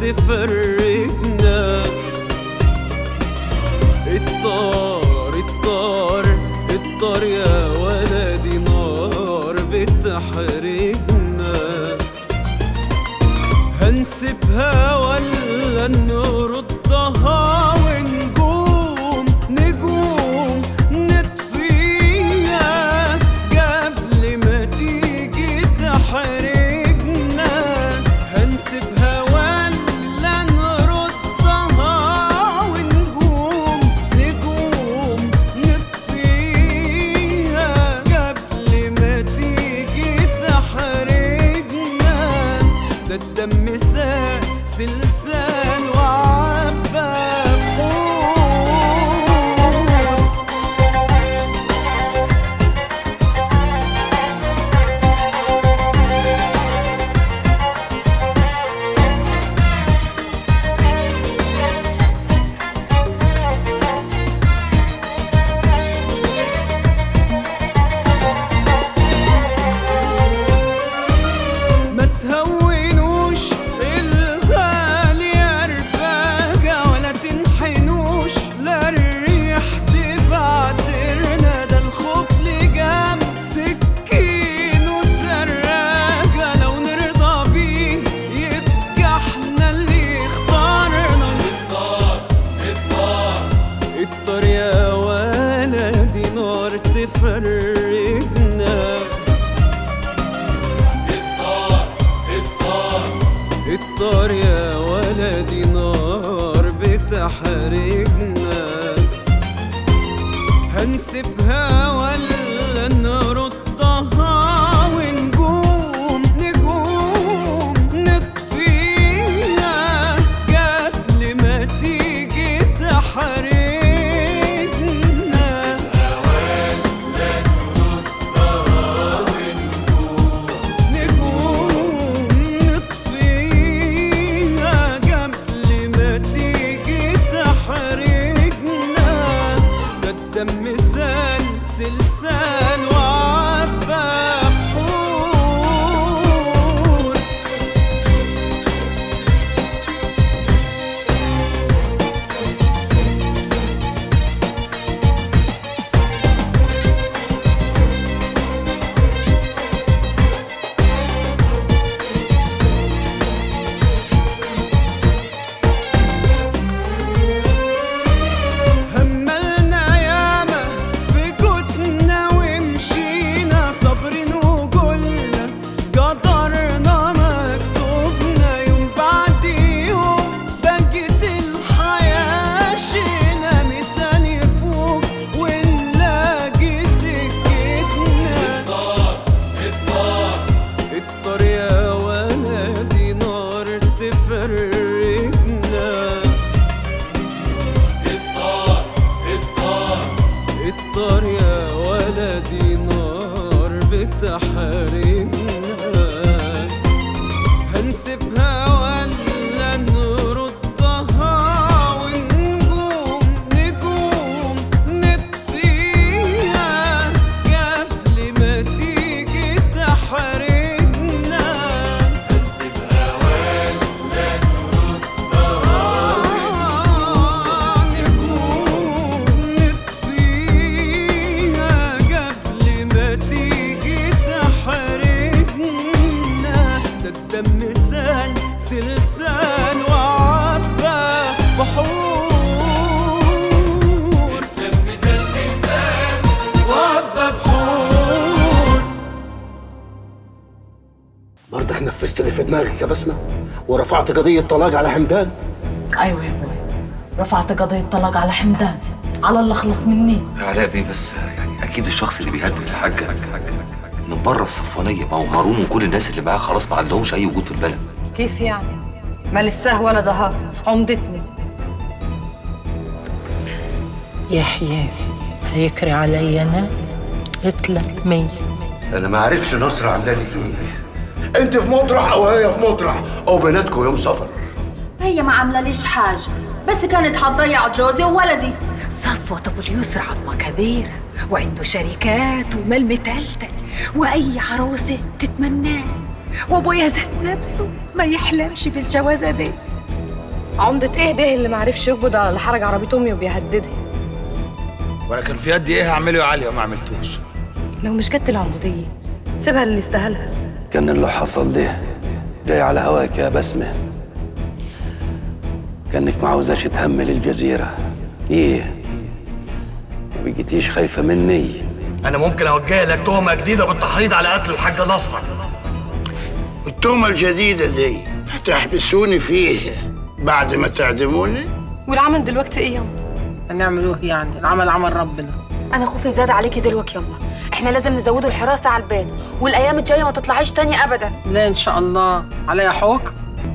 تفرقنا الطار الطار الطار يا ولدي نار بتحرقنا هنسيبها ولا نردها ونقوم نقوم نطفيها قبل ما تيجي تحرقنا هنسيبها ولا نردها ونقوم نقوم نطفيها قبل ما تيجي تحرقنا ده الدم سلسال وعبى بخور ما تهونوش الغالي يا رفاقة ولا تنحنوش لا الريح تبعترنا ده الخوف لجام سكين وسراقة لو نرضى بيه يبقى احنا اللي اختارنا الطار يا ولدي نار تفرقنا الطار يا ولدي نار بتحرقنا هنسيبها ولا نردها ونقوم نقوم نطفيها قبل ما تيجي تحرقنا نقوم نطفيها قبل ما تيجي تحرقنا ده الدم سال سلسال وعبى بحور هملنا ياما في كتنا ومشينا صابرين وقلنا قدرنا مكتوبنا يوم بعد يوم بقت الحياة شينا متاني فوق ونلاقي سكتنا الطار يا ولدي نار تفرقنا الطار يا ولدي نار بتحرقنا هنسيبها ولا نردها ونقوم نقوم نطفيها قبل ما تيجي تحرقنا هنسيبها ولا نردها نقوم نطفيها قبل ما تيجي تحرقنا ده الدم سال سلسال وعبى بحور الدم سال سلسال وعبى بحور برضك نفذت اللي في دماغك يا بسمة ورفعت قضية طلاق على حمدان ايوه يا ابوي رفعت قضية طلاق على حمدان على الله خلص مني علاء بيه بس يعني اكيد الشخص اللي بيهدد الحاجه من بره الصفوانيه ما هو هارون وكل الناس اللي معاه خلاص ما عندهمش اي وجود في البلد كيف يعني؟ ما لسه ولا ظهر عمدتني يحيى هيكري علي انا قتلك مية انا ما عارفش نصر عامله لك ايه انت في مطرح او هي في مطرح او بيناتكم يوم سفر هي ما عامله ليش حاجه بس كانت هتضيع جوزي وولدي صفوة أبو اليسر عظمة كبيرة وعنده شركات ومال متلتل وأي عروسة تتمناه وأبويا ذات نفسه ما يحلمش بالجوازة دي عمدة ايه ده اللي معرفش يقبض على اللي حرج عربية امي وبيهددها وانا كان في يدي ايه هعمله يا علي وما عملتوش لو مش جت العمودية سيبها اللي يستاهلها كان اللي حصل ده جاي على هواك يا بسمة كأنك ما عاوزاش تهمل الجزيرة ايه ما بقيتيش خايفة مني انا ممكن اوجه لك تهمه جديده بالتحريض على قتل الحاجه نصرة والتهمة الجديدة دي هتحبسوني فيها بعد ما تعدموني والعمل دلوقتي ايه ياما هنعمل ايه يعني العمل عمل ربنا انا خوفي زاد عليكي دلوقتي يما احنا لازم نزودوا الحراسه على البيت والايام الجايه ما تطلعيش تاني ابدا لا ان شاء الله عليا حكم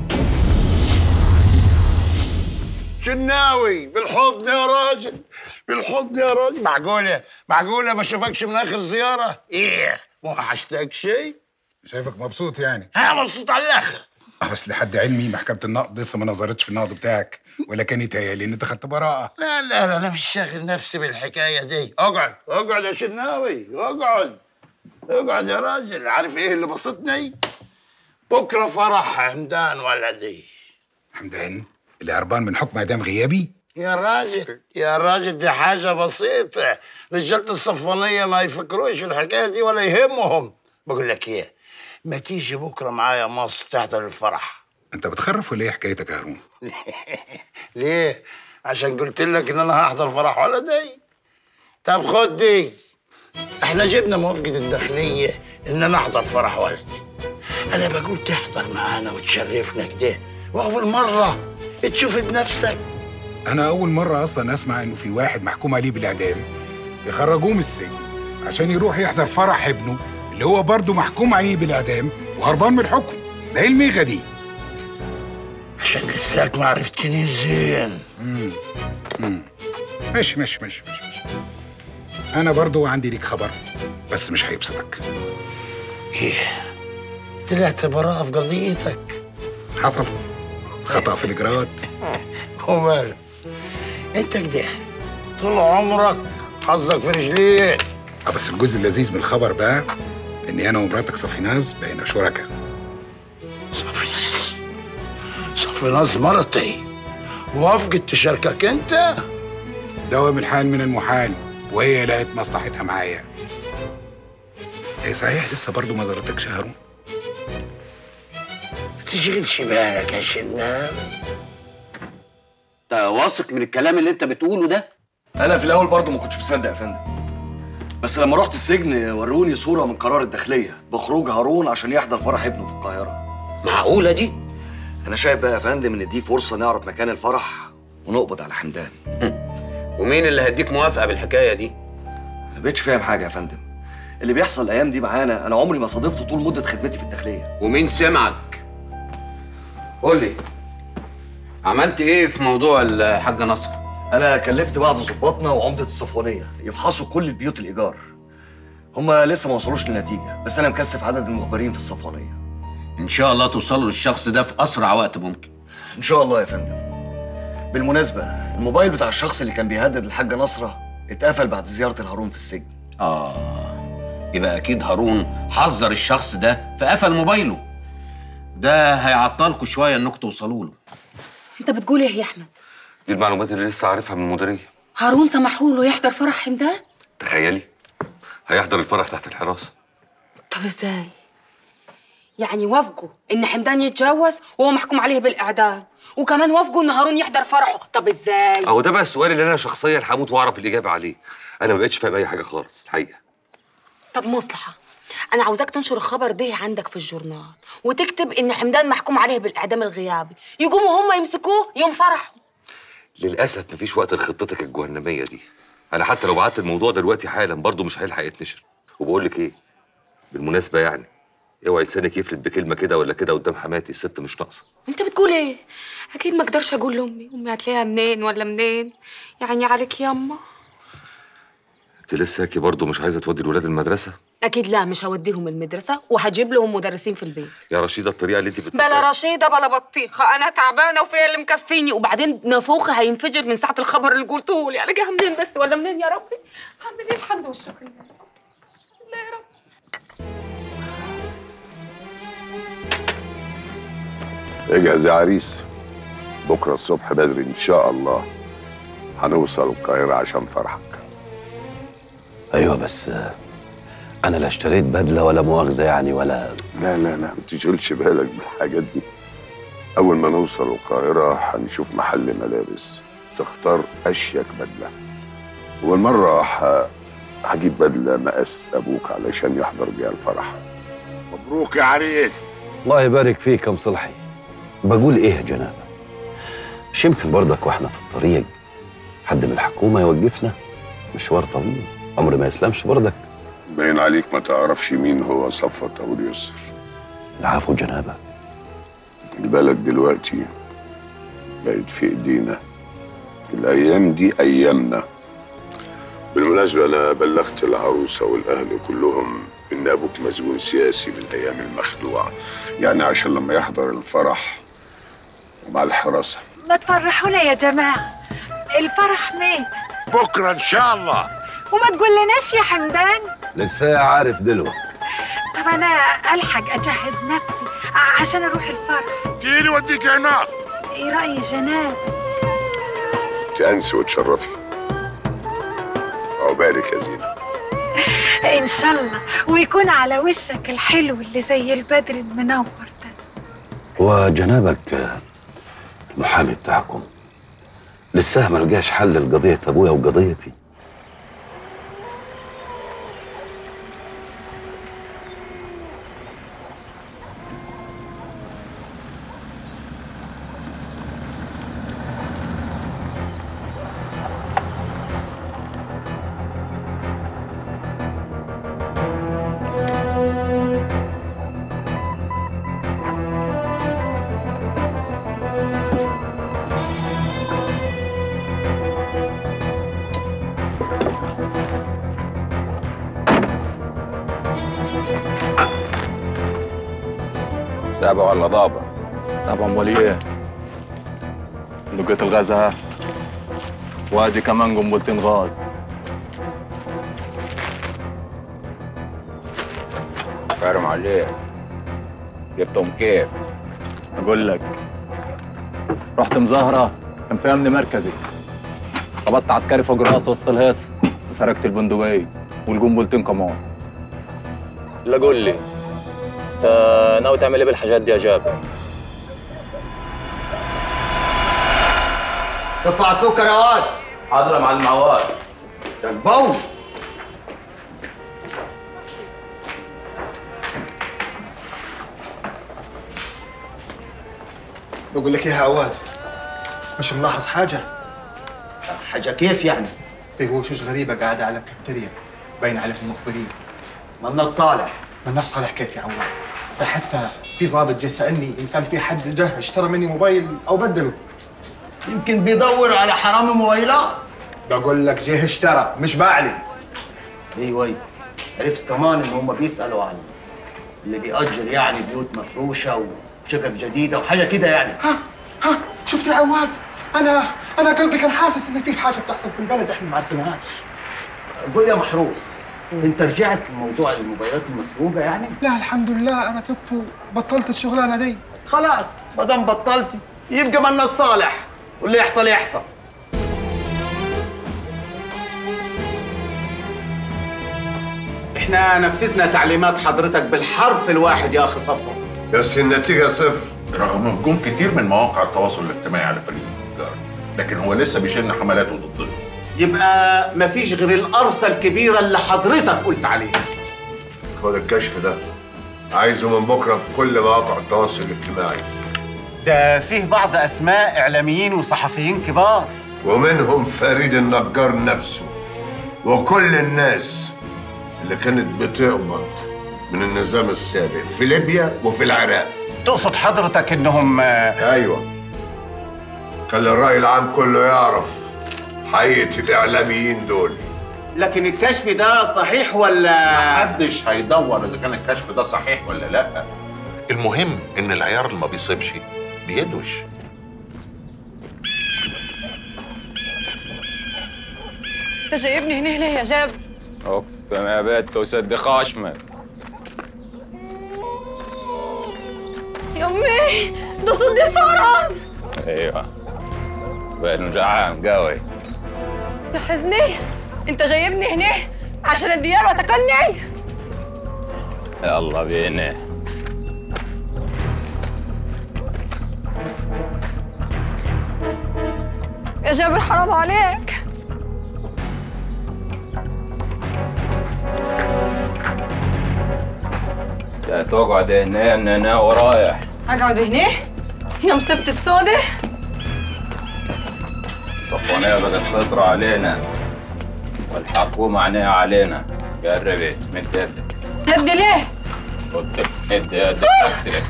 شناوي بالحضن يا راجل بالحضن يا راجل معقولة معقولة ما شافكش من آخر زيارة؟ إيه؟ ما وحشتك شيء؟ شايفك مبسوط يعني أنا مبسوط على الآخر اه بس لحد علمي محكمة النقد لسه ما نظرتش في النقد بتاعك ولا كان يتهيألي ان انت خدت براءة لا لا لا أنا مش شاغل نفسي بالحكاية دي اقعد اقعد يا شناوي اقعد اقعد يا راجل عارف إيه اللي بسطني؟ بكرة فرح حمدان ولدي حمدان اللي هربان من حكم اعدام غيابي يا راجل يا راجل دي حاجة بسيطة رجالة الصفانية ما يفكروش في الحكاية دي ولا يهمهم بقول لك ايه ما تيجي بكرة معايا مصر تحضر الفرح انت بتخرف ولا ايه حكايتك يا هارون ليه؟ عشان قلت لك ان انا هحضر فرح ولدي طب خد دي احنا جبنا موافقة الداخلية ان انا احضر فرح ولدي انا بقول تحضر معانا وتشرفنا كده واول مرة تشوف بنفسك انا اول مرة اصلا اسمع انه في واحد محكوم عليه بالاعدام يخرجوه من السجن عشان يروح يحضر فرح ابنه اللي هو برضه محكوم عليه بالاعدام وهربان من الحكم ده ايه الميغة دي عشان لساك ما عرفتني زين مم. مم. ماشي ماشي ماشي ماشي ماشي انا برضو عندي ليك خبر بس مش هيبسطك ايه طلعت براءة في قضيتك حصل خطأ في الإجراءات وماله انت كده طول عمرك حظك في رجليك اه بس الجزء اللذيذ من الخبر بقى اني انا ومراتك صفيناز بقينا شركاء صفيناز صفيناز مرتي وافقت تشاركك انت دوام الحال من المحال وهي لقت مصلحتها معايا هي صحيح لسه برضو ما زارتكش يا هارون ما تشغلش بالك يا شناب انت واثق من الكلام اللي انت بتقوله ده انا في الاول برضه ما كنتش مصدق يا فندم بس لما رحت السجن وروني صوره من قرار الداخليه بخروج هارون عشان يحضر فرح ابنه في القاهره معقوله دي انا شايف بقى يا فندم ان دي فرصه نعرف مكان الفرح ونقبض على حمدان ومين اللي هديك موافقه بالحكايه دي ما بقتش فاهم حاجه يا فندم اللي بيحصل الايام دي معانا انا عمري ما صادفته طول مده خدمتي في الداخليه ومين سمعك قول لي عملت ايه في موضوع الحاج نصر انا كلفت بعض ظباطنا وعمده الصفوانيه يفحصوا كل البيوت الايجار هما لسه ما وصلوش لنتيجه بس انا مكثف عدد المخبرين في الصفوانيه ان شاء الله توصلوا للشخص ده في اسرع وقت ممكن ان شاء الله يا فندم بالمناسبه الموبايل بتاع الشخص اللي كان بيهدد الحاجه نصره اتقفل بعد زياره الهارون في السجن اه يبقى اكيد هارون حذر الشخص ده فقفل موبايله ده هيعطلكوا شويه انكم توصلوا له انت بتقول ايه يا احمد دي المعلومات اللي لسه عارفها من المديريه هارون سمحوا له يحضر فرح حمدان تخيلي هيحضر الفرح تحت الحراسه طب ازاي يعني وافقوا ان حمدان يتجوز وهو محكوم عليه بالاعدام وكمان وافقوا ان هارون يحضر فرحه طب ازاي اهو ده بقى السؤال اللي انا شخصيا هموت واعرف الاجابه عليه انا ما بقتش فاهم اي حاجه خالص الحقيقه طب مصلحه انا عاوزاك تنشر الخبر ده عندك في الجورنال وتكتب ان حمدان محكوم عليه بالاعدام الغيابي يقوموا هم يمسكوه يوم فرحه للاسف مفيش وقت لخطتك الجهنميه دي انا حتى لو بعت الموضوع دلوقتي حالا برضه مش هيلحق يتنشر وبقول لك ايه بالمناسبه يعني اوعي لسانك يفلت بكلمه كده ولا كده قدام حماتي الست مش ناقصه انت بتقول ايه اكيد ما اقدرش اقول لامي امي هتلاقيها منين ولا منين يعني عليك ياما انت لسه هيك برضه مش عايزه تودي الولاد المدرسه اكيد لا مش هوديهم المدرسه وهجيب لهم مدرسين في البيت يا رشيده الطريقه اللي انت بت... بلا رشيده بلا بطيخه انا تعبانه وفيا اللي مكفيني وبعدين نافوخي هينفجر من ساعه الخبر اللي قلته لي انا جايه منين بس ولا منين يا ربي هعمل ايه الحمد والشكر لله لا يا رب اجهز يا عريس بكرة الصبح بدري إن شاء الله هنوصل القاهرة عشان فرحك ايوه بس آه، انا لا اشتريت بدله ولا مؤاخذه يعني ولا لا لا لا ما تشغلش بالك بالحاجات دي أول ما نوصل القاهرة هنشوف محل ملابس تختار أشيك بدلة والمرة ه- هجيب بدلة مقاس أبوك علشان يحضر بيها الفرح مبروك يا عريس الله يبارك فيك يا مصلحي بقول ايه يا جنابه مش يمكن برضك واحنا في الطريق حد من الحكومه يوقفنا مشوار طويل عمر ما يسلمش برضك باين عليك ما تعرفش مين هو صفوت أبو اليسر العفو جنابه البلد دلوقتي بقت في ايدينا الايام دي ايامنا بالمناسبة أنا بلغت العروسة والأهل كلهم إن أبوك مسجون سياسي من أيام المخدوع يعني عشان لما يحضر الفرح ومع الحراسة ما تفرحونا يا جماعة الفرح مات بكرة إن شاء الله وما تقولناش يا حمدان لسه عارف دلوقتي طب أنا ألحق أجهز نفسي ع- عشان أروح الفرح تيلي وديك هناك إيه رأي جناب تأنسي وتشرفي عقبالك يا زينة إن شاء الله ويكون على وشك الحلو اللي زي البدر المنور وجنابك آه، المحامي بتاعكم لسه ما لقاش حل لقضيه ابويا وقضيتي دابة ولا ضابة؟ طب امال ايه؟ لقيت الغاز وادي كمان قنبلتين غاز كرم عليك جبتهم كيف؟ اقول لك رحت مظاهرة كان فيها امن مركزي خبطت عسكري فوق راسه وسط الهيص وسرقت البندقية والقنبلتين كمان لا قول لي انت ناوي تعمل ايه بالحاجات دي يا جابر؟ كفى السكر يا واد حاضر مع المعواد ده البول بقول لك ايه يا عواد مش ملاحظ حاجة؟ حاجة كيف يعني؟ في وشوش غريبة قاعدة على الكافتيريا باين عليهم مخبرين منا الصالح منا الصالح كيف يا عواد؟ ده حتى في ضابط جه سألني إن كان في حد جه اشترى مني موبايل أو بدله يمكن بيدور على حرامي موبايلات بقول لك جه اشترى مش باع لي ايوه ايوه عرفت كمان ان هم بيسالوا عن اللي بيأجر يعني بيوت مفروشه وشقق جديده وحاجه كده يعني ها ها شفت يا عواد؟ أنا أنا قلبي كان حاسس إن في حاجة بتحصل في البلد إحنا ما عرفناهاش قول يا محروس انت رجعت لموضوع الموبايلات المسروقه يعني؟ لا الحمد لله أنا تبت وبطلت الشغلانة دي خلاص ما دام بطلتي يبقى منا الصالح واللي يحصل يحصل احنا نفذنا تعليمات حضرتك بالحرف الواحد يا اخي صفوت بس النتيجة صفر رغم هجوم كتير من مواقع التواصل الاجتماعي على فريق التجار لكن هو لسه بيشن حملاته ضدنا يبقى مفيش غير القرصة الكبيرة اللي حضرتك قلت عليها خد الكشف ده عايزه من بكرة في كل مواقع التواصل الاجتماعي ده فيه بعض اسماء اعلاميين وصحفيين كبار ومنهم فريد النجار نفسه وكل الناس اللي كانت بتقبض من النظام السابق في ليبيا وفي العراق تقصد حضرتك انهم ايوه خلي الرأي العام كله يعرف حقيقة الإعلاميين دول لكن الكشف ده صحيح ولا محدش هيدور اذا كان الكشف ده صحيح ولا لا المهم ان العيار اللي ما بيصيبش بيدوش انت جايبني هنا ليه يا جاب اقسم يا بنت وسد خشمك يا امي ده صدي بسرعه ايوه بقى جعان قوي يا حزني انت جايبني هنا عشان الديابة تاكلني يلا بينا يا جابر حرام عليك لا تقعد هنا انا أنا ورايح اقعد هنا يا مصيبة السودة صفوانية بدأت تطرى علينا والحكومة عينيها علينا قربت من يدك هدي ليه قلت ادي يدك أختك.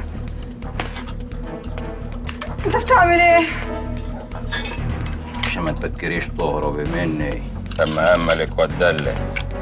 انت بتعمل ايه عشان ما تفكريش تهربي مني لما هملك واتدلك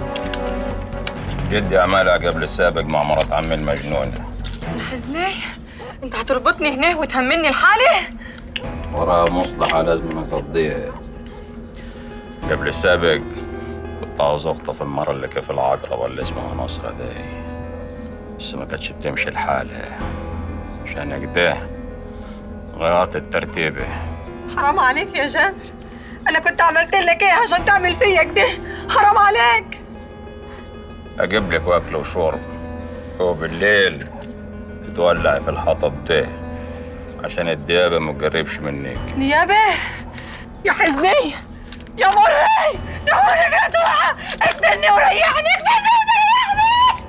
جدي عملها قبل السابق مع مرات عمي المجنونة يا حزني انت هتربطني هنا وتهمني لحالي وراها مصلحة لازم نقضيها قبل السابق كنت عاوز اخطف المرة اللي كيف العقرب اللي اسمها نصرة دي بس ما كانتش بتمشي الحالة عشان كده غيرت الترتيبة حرام عليك يا جابر انا كنت عملت لك ايه عشان تعمل فيا كده حرام عليك اجيب لك واكل وشرب وبالليل تولعي في الحطب ده عشان الديابة ما تقربش منك نيابة يا حزني يا مري يا مري يا توعة اقتلني وريحني اقتلني وريحني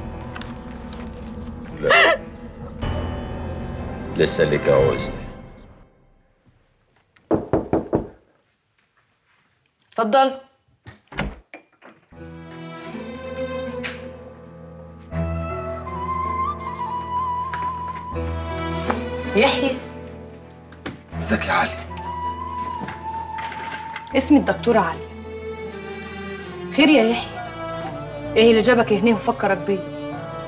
لا لسه لك عوزني اتفضل يحيى ازيك يا علي اسمي الدكتورة علي خير يا يحيى ايه اللي جابك هنا وفكرك بيا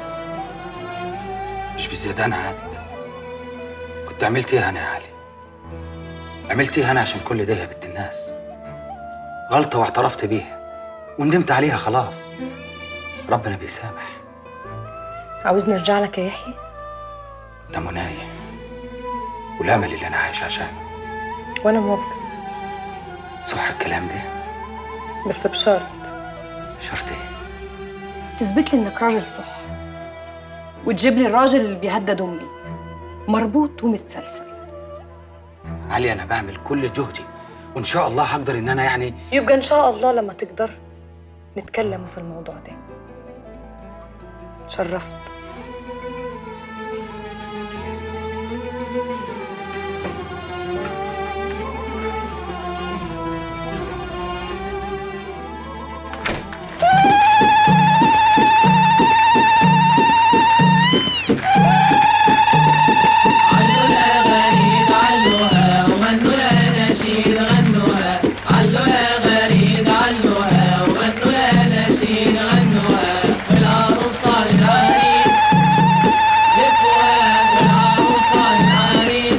مش بزيادة انا عاد كنت عملت ايه انا يا علي عملت ايه انا عشان كل ده يا بنت الناس غلطة واعترفت بيها وندمت عليها خلاص ربنا بيسامح عاوزني ارجع لك يا يحيى ده منايا والامل اللي انا عايش عشانه وانا موافقة صح الكلام ده بس بشرط شرط ايه تثبت لي انك راجل صح وتجيب لي الراجل اللي بيهدد امي مربوط ومتسلسل علي انا بعمل كل جهدي وان شاء الله هقدر ان انا يعني يبقى ان شاء الله لما تقدر نتكلموا في الموضوع ده شرفت علوها وغنوا لها نشيد غنوها علوا يا غريد علوها وغنوا لها نشيد غنوها والعروسة للعريس زفوها والعروسة للعريس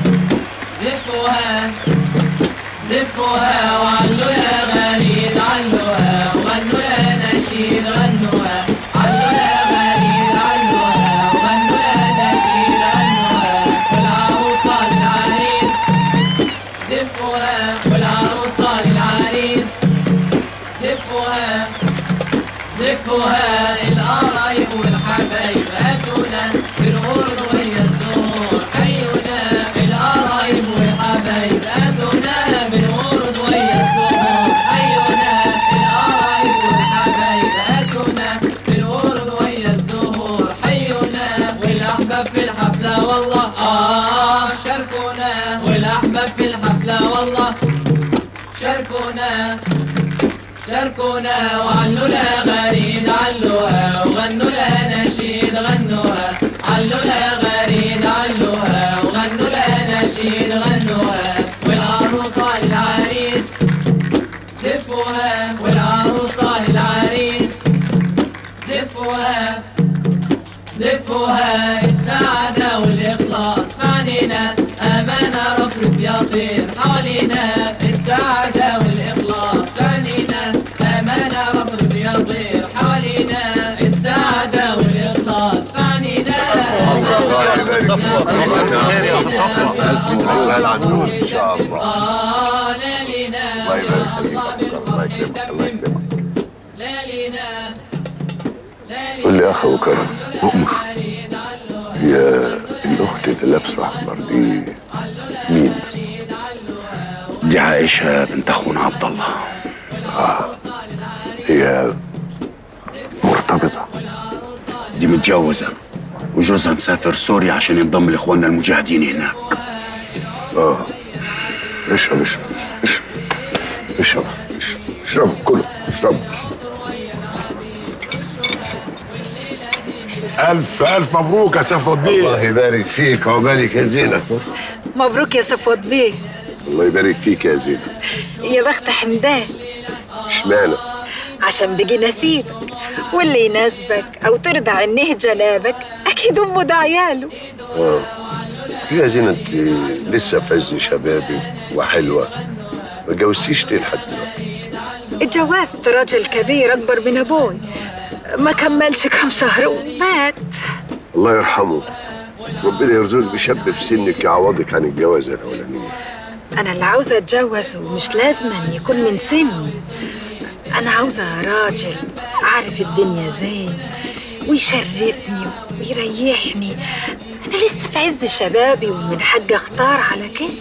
زفوها زفوها وعلوا يا غريد علوها وغنوا لها نشيد غنوها علوا يا غريد علوها وغنوا لها نشيد غنوها والعروسة للعريس زفوها والعروسة للعريس زفوها زفوها القرايب والحبايب هاتونا بالورد ويا الزهور حيونا القرايب والحبايب هاتونا بالورد ويا الزهور حيونا القرايب والحبايب هاتونا بالورد ويا الزهور حيونا والاحباب في الحفله والله اه شاركونا والاحباب في الحفله والله شاركونا شاركونا وعلوا لها غريد علوها وغنوا لها نشيد غنوها علوا لها غريد علوها وغنوا لها نشيد غنوها والعروسة للعريس زفوها والعروسة للعريس زفوها زفوها السعادة والإخلاص فعنينا أمانة رفرف يطير حوالينا السعادة والإخلاص فعنينا أمانة رفرف يطير حوالينا السعادة والإخلاص فعنينا الله يبارك صفوة خير يا صفوة ألف عنكم إن شاء الله الله يبارك فيك الله يكرمك الله يكرمك قول لي يا أخ أبو كرم أؤمر هي الأخت اللي لابسة أحمر دي مين؟ دي عائشة بنت أخونا عبد الله آه هي مرتبطة دي متجوزة وجوزها مسافر سوريا عشان ينضم لإخواننا المجاهدين هناك اه اشرب اشرب اشرب اشرب اشرب اشرب كله اشرب ألف ألف مبروك يا صفوت بيه الله يبارك فيك ويبارك يا زينب مبروك يا صفوت بيه الله يبارك فيك يا زينب يا بخت حمدان اشمعنى عشان بيجي نسيبك واللي يناسبك او ترضى عنه جنابك اكيد امه ده عياله اه يا زينب انت لسه في عز شبابك وحلوه ما اتجوزتيش ليه لحد دلوقتي اتجوزت راجل كبير اكبر من ابوي ما كملش كم شهر ومات الله يرحمه ربنا يرزقك بشاب في سنك يعوضك عن الجوازه الاولانيه انا اللي عاوزه اتجوز ومش لازم أن يكون من سني انا عاوزه راجل عارف الدنيا زين ويشرفني ويريحني انا لسه في عز شبابي ومن حق اختار على كيفي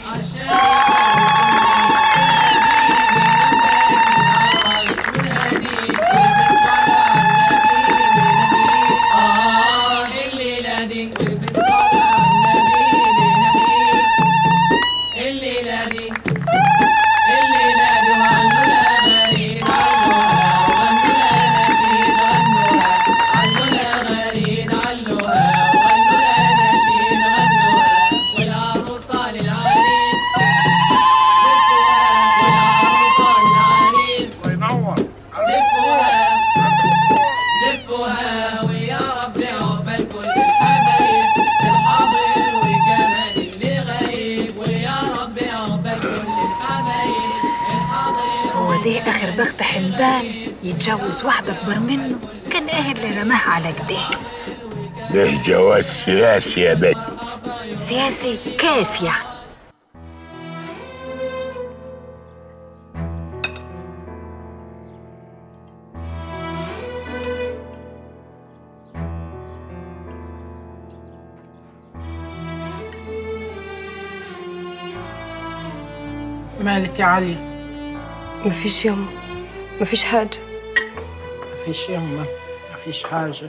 الليلة دي بالصلاة على النبي بنبي الليلة دي الليلة دي وعلولا غريب علوها وغنولا نشيد غنوها علولا غريب علوها وغنولا نشيد غنوها والعروسة للعريس زفوها والعروسة للعريس الله ينور زفوها زفوها ويا ربي عقبال كل الحبايب الحاضر وكمان اللي غايب ويا ربي عقبال كل الحبايب الحاضر هو ده اخر بخت حمدان يتجوز واحده اكبر منه كان ايه اللي رماه على كده ده جواز سياسي يا بت سياسي كيف يعني مالك يا علي مفيش يما مفيش حاجة مفيش يما مفيش حاجة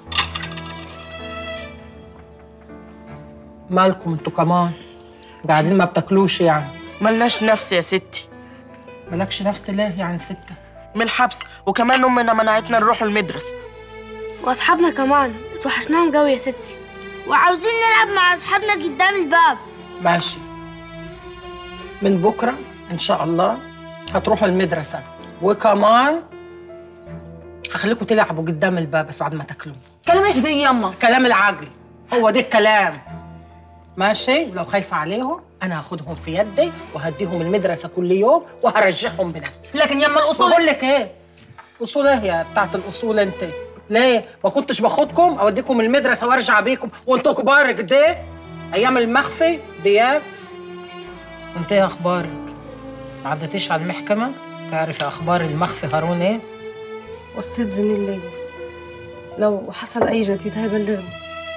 مالكم انتوا كمان قاعدين ما بتاكلوش يعني ملناش نفس يا ستي مالكش نفس ليه يعني ستة من الحبس وكمان امنا منعتنا نروح المدرسه واصحابنا كمان اتوحشناهم قوي يا ستي وعاوزين نلعب مع اصحابنا قدام الباب ماشي من بكرة إن شاء الله هتروحوا المدرسة وكمان هخليكم تلعبوا قدام الباب بس بعد ما تاكلوا كلام ايه ده يما كلام العقل هو ده الكلام ماشي ولو خايفة عليهم أنا هاخدهم في يدي وهديهم المدرسة كل يوم وهرجعهم بنفسي لكن يما الاصول بقول لك إيه أصول إيه يا بتاعت الأصول أنت ليه ما كنتش باخدكم أوديكم المدرسة وأرجع بيكم وأنتوا كبار كده أيام المخفي دياب انت ايه اخبارك ما عدتيش على المحكمه تعرفي اخبار المخفي هارون ايه وصيت زميل ليا لو حصل أي جديد هيبلغني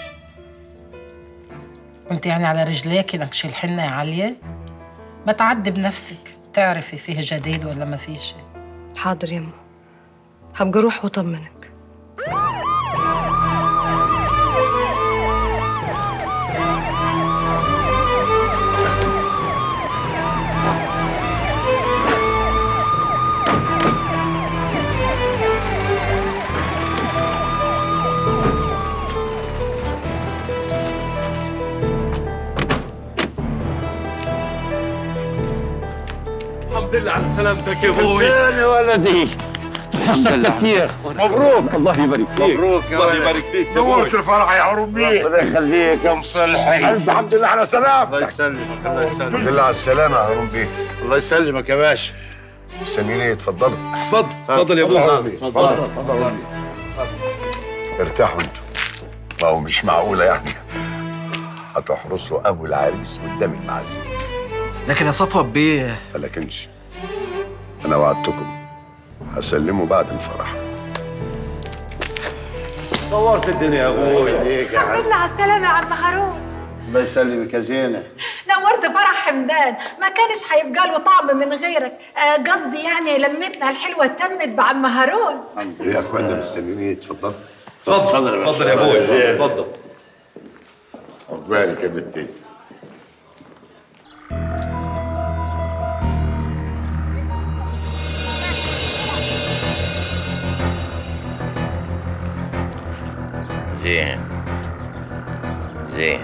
انت يعني على رجليك انك شيل حنه يا عاليه ما تعدي بنفسك تعرفي فيه جديد ولا ما فيش حاضر يما هبقى أروح وأطمنك الحمد لله على سلامتك يا ابوي يا ولدي وحشتك كتير مبروك الله يبارك فيك مبروك يا الله يبارك فيك نورت الفرح يا عروب بيه ربنا يخليك يا مصلحي الف الحمد لله على سلامتك الله يسلمك الله يسلمك الحمد لله على السلامه يا هارون بيه الله يسلمك يا باشا مستنيين ايه اتفضلوا اتفضل اتفضل يا ابوي اتفضل اتفضل ارتاحوا انتوا ما هو مش معقوله يعني هتحرسوا ابو العريس قدام المعازيم لكن يا صفوت بيه ما لكنش انا وعدتكم هسلمه بعد الفرح طورت الدنيا يا ابوي ليك يا الحمد لله على السلامة يا عم هارون الله يسلمك يا زينه نورت فرح حمدان ما كانش هيبقى له طعم من غيرك آه، قصدي يعني لمتنا الحلوة تمت بعم هارون ايه يا اخوانا مستنيين اتفضل اتفضل اتفضل يا ابوي اتفضل عقبالك يا بنتي زين زين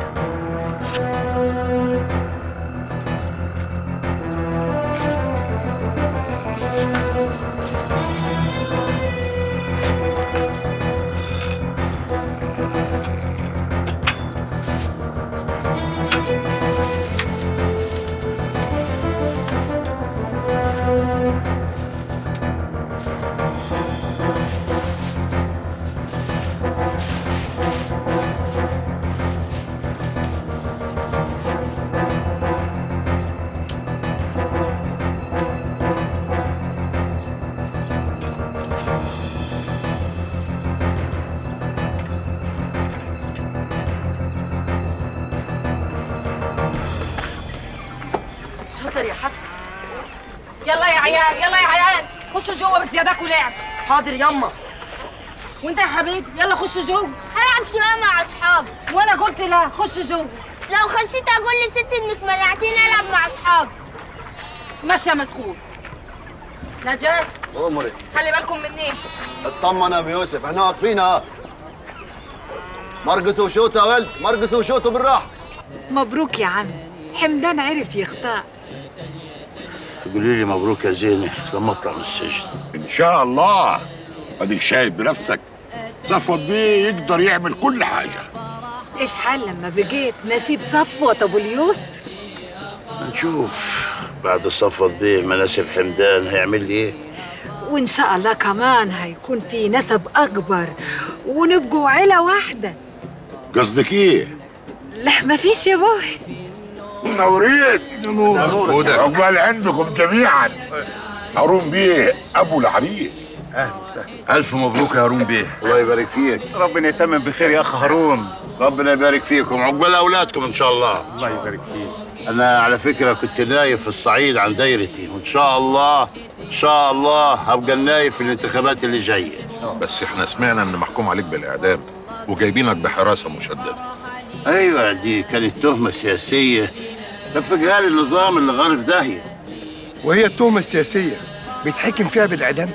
شاطر يا حسن يلا يا عيال يلا يا عيال خشوا جوه بس يدك ولعب حاضر يما وانت يا حبيبي يلا خشوا جوه هلعب شوية مع أصحابي وانا قلت لا خش جوه لو خشيت أقول لست إنك منعتيني ألعب مع أصحابي ماشي يا مسخوط نجاة امرك خلي بالكم مني اطمن يا ابو يوسف احنا واقفين اهو مرقص وشوطه يا ولد مرقص وشوطه بالراحه مبروك يا عم حمدان عرف يختار قولي لي مبروك يا زينه لما اطلع من السجن ان شاء الله اديك شايف بنفسك صفوت بيه يقدر يعمل كل حاجه إيش حال لما بقيت نسيب صفوة أبو اليوسف هنشوف بعد صفوت بيه مناسب حمدان هيعمل لي ايه وإن شاء الله كمان هيكون في نسب أكبر ونبقوا عيلة واحدة قصدك ايه لا ما فيش يا بوي منورين نورك. عقبال عندكم جميعا هارون بيه ابو العريس اهلا وسهلا الف مبروك يا هارون بيه الله يبارك فيك ربنا يتمم بخير يا اخ هارون ربنا يبارك فيكم عقبال اولادكم ان شاء الله الله يبارك فيك انا على فكره كنت نايب في الصعيد عن دايرتي وان شاء الله ان شاء الله هبقى النايب في الانتخابات اللي جايه بس احنا سمعنا ان محكوم عليك بالاعدام وجايبينك بحراسه مشدده ايوه دي كانت تهمه سياسيه نفذها لي النظام اللي غار في داهيه وهي التهمة السياسية بيتحكم فيها بالإعدام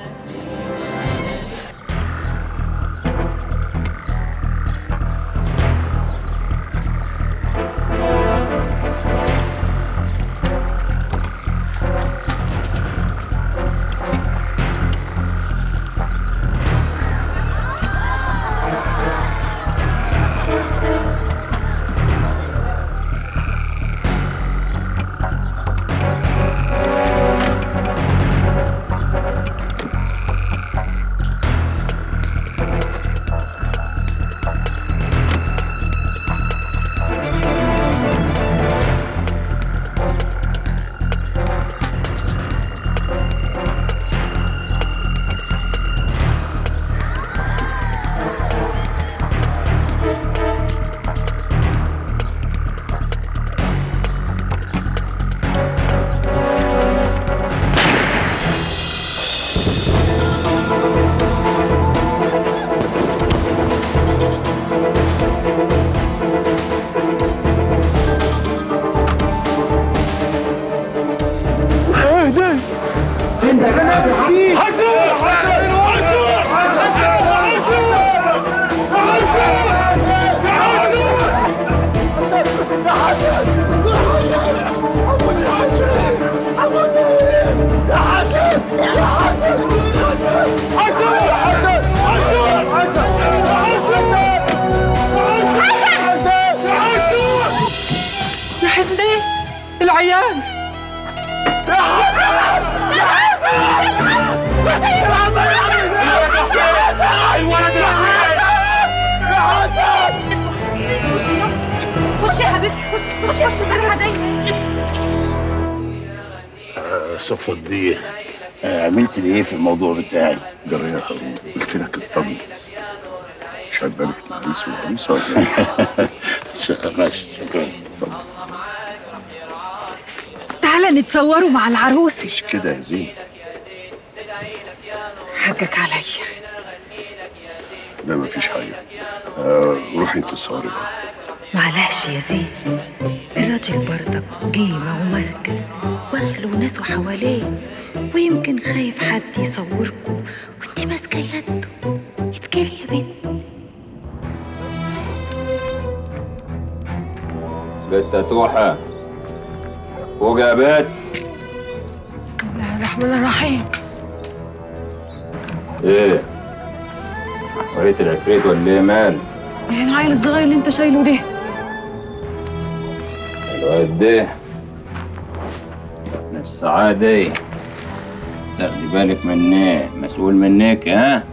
يا حسني العيال حبيبتي خش خش خش خليها دايما آه، صفوت بيه آه، عملت لي ايه في الموضوع بتاعي؟ جرى يا هارون قلت لك اطمن مش هتبارك العريس والعروسه ولا إيه؟ ماشي شكرا اتفضل تعالى نتصوروا مع العروسة مش كده يا زين حقك عليا لا مفيش حاجه آه روحي انت تصوري بقى. معلش يا زين الراجل برضك قيمة ومركز واهله وناسه حواليه ويمكن خايف حد يصوركم وانتي ماسكة يده اتكلي يا بنت بنت توحة فوق يا بنت بسم الله الرحمن الرحيم ايه وريت العفريت ولا ايه مال ايه العيل الصغير اللي انت شايله ده الواد ده من السعادة تاخدي بالك مني مسؤول منك ها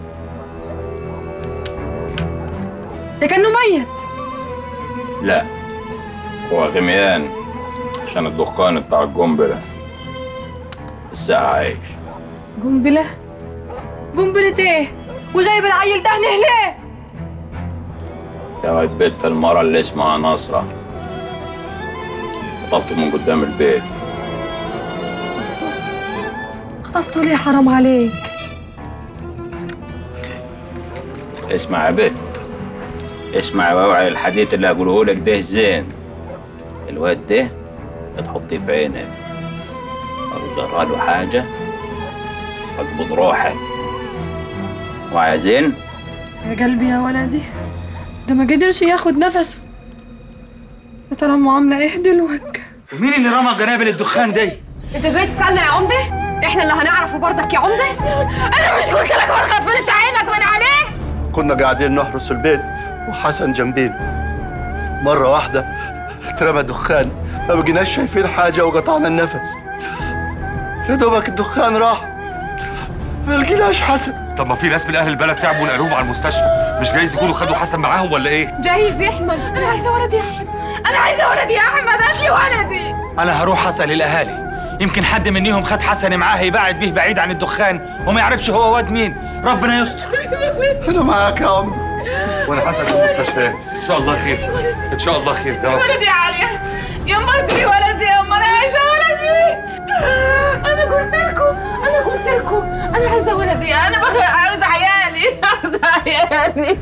ده كانه ميت لا هو غميان عشان الدخان بتاع القنبلة الساعة عايش قنبلة قنبلة ايه وجايب العيل ده هنا ليه يا واد بنت المرة اللي اسمها نصرة خطفته من قدام البيت خطفته ليه حرام عليك اسمع يا بنت اسمع واوعي الحديث اللي هقوله لك ده زين الواد ده تحطيه في عينك لو جرى له حاجة اقبض روحك وعايزين يا قلبي يا ولدي ده ما قدرش ياخد نفسه يا ترى معاملة ايه دلوقتي مين اللي رمى قنابل الدخان دي؟ انت جاي تسالنا يا عمده احنا اللي هنعرفه برضك يا عمده انا مش قلت لك ما تغفلش عينك من عليه كنا قاعدين نحرس البيت وحسن جنبينا مرة واحدة اترمى دخان ما بقيناش شايفين حاجة وقطعنا النفس يا دوبك الدخان راح ما لقيناش حسن طب ما في ناس من اهل البلد تعبوا ونقلوهم على المستشفى مش جايز يكونوا خدوا حسن معاهم ولا ايه جايز يا احمد انا عايزه ولدي يا احمد انا عايزه ولدي يا احمد هات لي ولدي انا هروح اسال الاهالي يمكن حد منيهم خد حسن معاه يبعد بيه بعيد عن الدخان وما يعرفش هو واد مين ربنا يستر انا معاك يا عم وانا حسن في المستشفى ان شاء الله خير ان شاء الله خير يا رب ولدي يا عليا يا ما ادري ولدي يا ما انا عايزه ولدي انا قلت لكم انا قلت لكم انا عايزه ولدي انا بغ... عايزه عيالي عايزه عيالي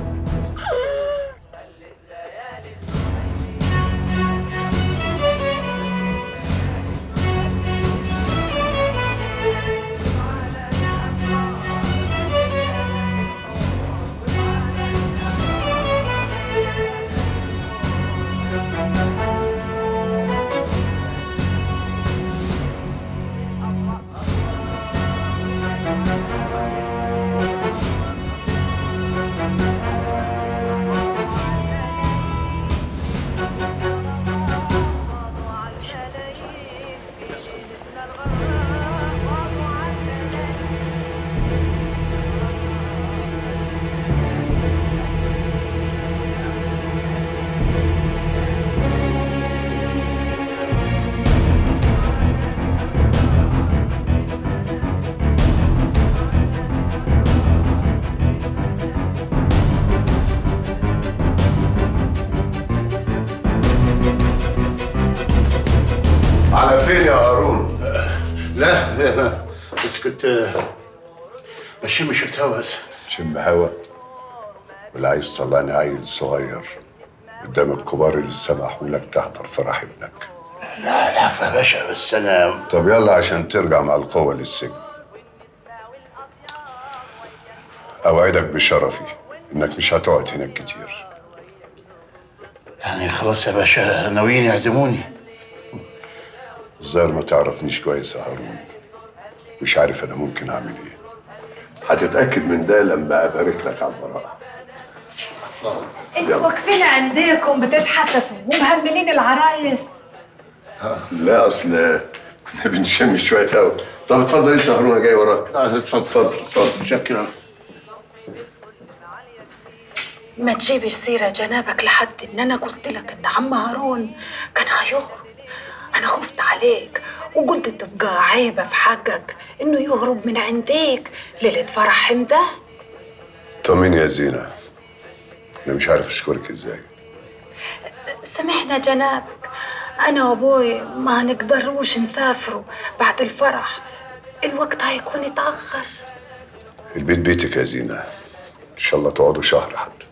على فين يا هارون؟ لا لا بس كنت بشم شوية هوا بس شم هوا ولا عايز تطلعني عيل صغير قدام الكبار اللي سمحوا لك تحضر فرح ابنك لا لا يا باشا بس انا طب يلا عشان ترجع مع القوة للسجن أوعدك بشرفي إنك مش هتقعد هناك كتير يعني خلاص يا باشا ناويين يعدموني الظاهر ما تعرفنيش كويس يا هارون مش عارف أنا ممكن أعمل إيه هتتأكد من ده لما أبارك لك على البراءة انتوا واقفين عندكم بتتحتتوا ومهملين العرايس لا أصل بنشم شوية هوا طب اتفضل أنت يا هارون أنا جاي وراك اتفضل اتفضل اتفضل شكرا ما تجيبش سيرة جنابك لحد إن أنا قلت لك إن عم هارون كان هيهرب أنا خفت عليك وقلت تبقى عيبة في حقك إنه يهرب من عندك ليلة فرح حمده طمني يا زينة أنا مش عارف أشكرك إزاي سامحنا جنابك أنا وأبوي ما نقدروش نسافروا بعد الفرح الوقت هيكون اتأخر البيت بيتك يا زينة إن شاء الله تقعدوا شهر حتى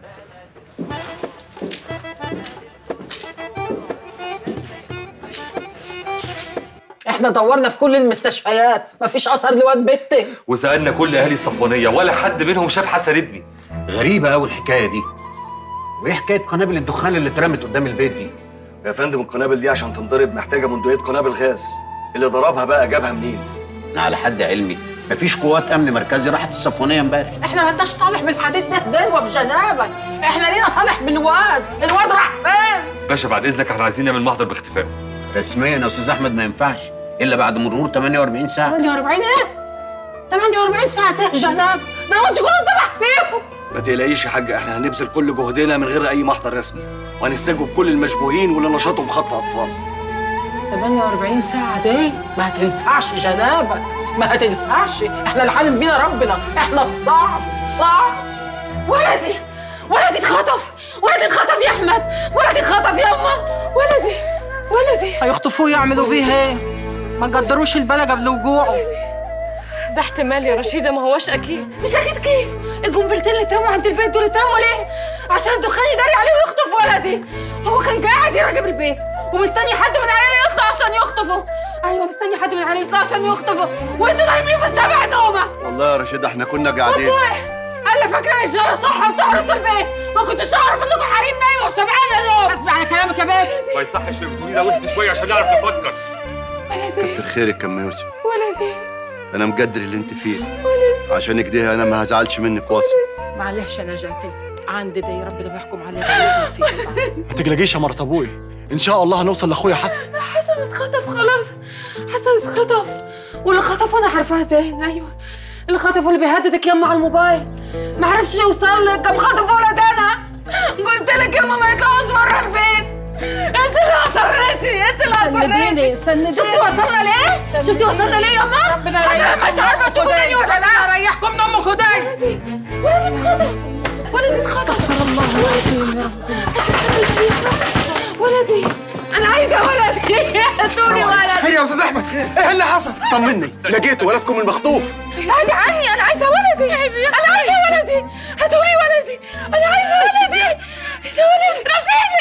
احنا دورنا في كل المستشفيات مفيش اثر لواد بنتي وسالنا كل اهالي الصفوانيه ولا حد منهم شاف حسن ابني غريبة أوي الحكاية دي وإيه حكاية قنابل الدخان اللي اترمت قدام البيت دي؟ يا فندم القنابل دي عشان تنضرب محتاجه بندقيه قنابل غاز اللي ضربها بقى جابها منين على حد علمي مفيش قوات أمن مركزي راحت الصفوانية امبارح احنا ما لناش صالح بالحديد ده دلوة بجنابك احنا لينا صالح بالواد الواد راح فين باشا بعد اذنك احنا عايزين نعمل محضر باختفاء رسميا يا أستاذ أحمد ما ينفعش إلا بعد مرور 48 ساعة 48 ايه 48 ساعة ايه جناب ده الواد يكون اتذبح فيهم ما تقلقيش يا حاج احنا هنبذل كل جهدنا من غير اي محضر رسمي وهنستجوب كل المشبوهين واللي نشاطهم خطف اطفال 48 ساعة دي ما هتنفعش جنابك ما هتنفعش احنا العالم بينا ربنا احنا في صعب صعب ولدي ولدي اتخطف ولدي اتخطف يا احمد ولدي اتخطف يا امه ولدي ولدي هيخطفوه يعملوا بيه ايه ما قدروش البلد قبل وقوعه ده احتمال يا رشيدة ما هوش أكيد مش اكيد كيف القنبلتين اللي اترموا عند البيت دول اترموا ليه عشان الدخان يداري عليه ويخطف ولدي هو كان قاعد يراقب البيت ومستني حد من عياله يطلع عشان يخطفه ايوه مستني حد من عياله يطلع عشان يخطفه وانتوا نايمين في السبع نومه والله يا رشيد احنا كنا قاعدين كنتوا ايه انا فاكره ان الشارع صح وبتحرسوا البيت ما كنتش اعرف انكم حريم نايمه وشبعانه نوم حسبي على كلامك يا بنت ما يصحش اللي بتقوليه ده واهدي شويه عشان نعرف نفكر كتر خيرك يا ام يوسف ولدي انا مقدر اللي انت فيه عشان كده انا ما هزعلش منك واصل معلش انا جاتي عندي دي ربنا بيحكم علينا فيك ما تقلقيش يا مرت ابوي ان شاء الله هنوصل لاخويا حسن حسن اتخطف خلاص حسن اتخطف واللي خطفه انا عارفاه زين ايوه اللي خطفه اللي بيهددك يما على الموبايل ما عرفش يوصل لك قام خطف ولد انا قلت لك يما ما يطلعوش بره البيت انت اللي اصريتي انت اللي سنديني، اصريتي سنديني. شفتي وصلنا ليه؟ شفتي وصلنا ليه يما؟ ربنا انا يريحكم مش عارفه تشوفوني ولا لا ريحكم من ام خداي ولدي اتخطف ولدي اتخطف استغفر الله العظيم يا رب ولدي انا عايزه ولدي هاتولي ولدي خير يا استاذ احمد ايه اللي حصل طمني لقيت ولدكم المخطوف بعدي عني انا عايزه ولدي انا عايزه ولدي هاتولي ولدي انا عايزه ولدي عايزه ولدي رشيد